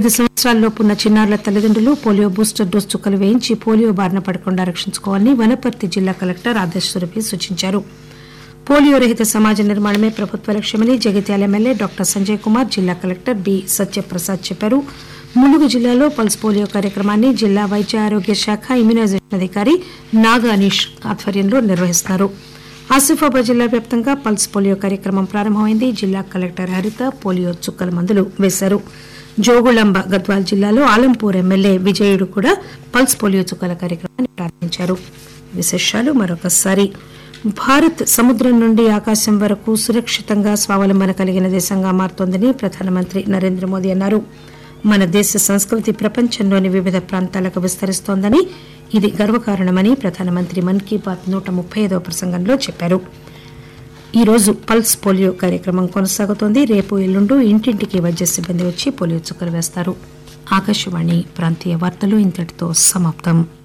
ఐదు సంవత్సరాలలోపు ఉన్న చిన్నారుల తల్లిదండ్రులు పోలియో బూస్టర్ డోస్ చుక్కలు వేయించి పోలియో బారిన పడకుండా రక్షించుకోవాలని వనపర్తి జిల్లా కలెక్టర్ ఆదేశ్ సురభి సూచించారు పోలియో రహిత సమాజ నిర్మాణమే ప్రభుత్వ లక్ష్యమని జగిత్యాల ఎమ్మెల్యే డాక్టర్ సంజయ్ కుమార్ జిల్లా కలెక్టర్ బి సత్యప్రసాద్ చెప్పారు ములుగు జిల్లాలో పల్స్ పోలియో కార్యక్రమాన్ని జిల్లా వైద్య ఆరోగ్య శాఖ ఇమ్యునైజేషన్ అధికారి నాగ అనీష్ ఆధ్వర్యంలో నిర్వహిస్తున్నారు ఆసిఫాబాద్ జిల్లా వ్యాప్తంగా పల్స్ పోలియో కార్యక్రమం ప్రారంభమైంది జిల్లా కలెక్టర్ హరిత పోలియో చుక్కల మందులు వేశారు జోగుళంబ గద్వాల్ జిల్లాలో ఆలంపూర్ ఎమ్మెల్యే విజయుడు కూడా పల్స్ పోలియో చుక్కల కార్యక్రమాన్ని ప్రారంభించారు విశేషాలు మరొకసారి భారత్ సముద్రం నుండి ఆకాశం వరకు సురక్షితంగా స్వావలంబన కలిగిన దేశంగా మారుతోందని ప్రధానమంత్రి నరేంద్ర మోదీ అన్నారు మన దేశ సంస్కృతి ప్రపంచంలోని వివిధ ప్రాంతాలకు విస్తరిస్తోందని ఇది గర్వకారణమని ప్రధానమంత్రి మన్ కీ బాత్ నూట ముప్పై ఐదవ ప్రసంగంలో చెప్పారు ఈ రోజు పల్స్ పోలియో కార్యక్రమం కొనసాగుతోంది రేపు ఎల్లుండు ఇంటింటికి వైద్య సిబ్బంది వచ్చి పోలియో చుక్కలు వేస్తారు ఆకాశవాణి ప్రాంతీయ వార్తలు ఇంతటితో సమాప్తం